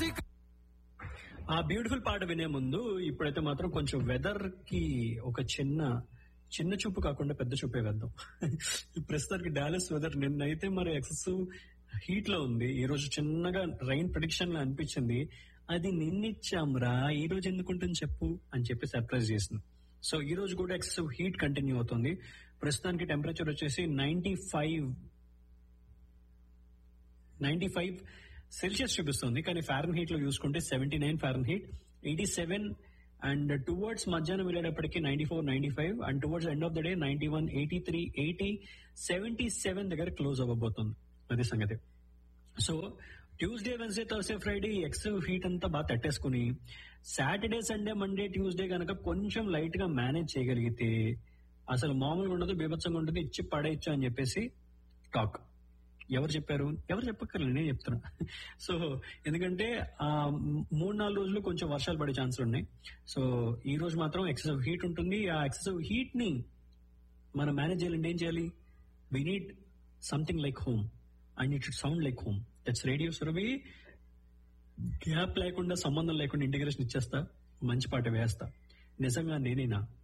ఆ బ్యూటిఫుల్ పాట వినే ముందు ఇప్పుడైతే మాత్రం కొంచెం వెదర్ కి ఒక చిన్న చిన్న చూపు కాకుండా పెద్ద చూపే వేద్దాం ప్రస్తుతానికి డాలస్ వెదర్ నిన్నైతే మరి ఎక్సెస్ హీట్ లో ఉంది ఈ రోజు చిన్నగా రైన్ ప్రొడిక్షన్ లో అనిపించింది అది నిన్నిచ్చాంరా ఈ రోజు ఎందుకుంటుంది చెప్పు అని చెప్పి సర్ప్రైజ్ చేసింది సో ఈ రోజు కూడా ఎక్సెసివ్ హీట్ కంటిన్యూ అవుతుంది ప్రస్తుతానికి టెంపరేచర్ వచ్చేసి ninety five ninety five Celsius చూపిస్తుంది కానీ ఫారెన్ హీట్ లో చూసుకుంటే seventy nine Fahrenheit eighty seven and towards మధ్యాహ్నం వెళ్ళేటప్పటికి ninety four ninety five and towards end of the day ninety one eighty three eighty seventy seven దగ్గర close అవ్వబోతుంది అది సంగతి so Tuesday Wednesday Thursday Friday excessive heat అంతా బాగా తట్టేసుకుని Saturday Sunday Monday Tuesday కనుక కొంచెం లైట్ గా మేనేజ్ చేయగలిగితే అసలు మామూలుగా ఉండదు బీభత్సంగా ఉంటుంది ఇచ్చి పడేయచ్చు అని చెప్పేసి టాక్ ఎవరు చెప్పారు ఎవరు చెప్పక్కర్లేదు నేను చెప్తున్నా సో ఎందుకంటే ఆ మూడు నాలుగు రోజులు కొంచెం వర్షాలు పడే ఛాన్సులు ఉన్నాయి సో ఈ రోజు మాత్రం ఎక్సెసివ్ హీట్ ఉంటుంది ఆ ఎక్సెసివ్ హీట్ ని మనం మేనేజ్ చేయాలంటే ఏం చేయాలి we need something like home and it should sound like home that's radio Surabhi gap లేకుండా సంబంధం లేకుండా ఇంటిగ్రేషన్ ఇచ్చేస్తా మంచి పాట వేస్తా నిజంగా నేనేనా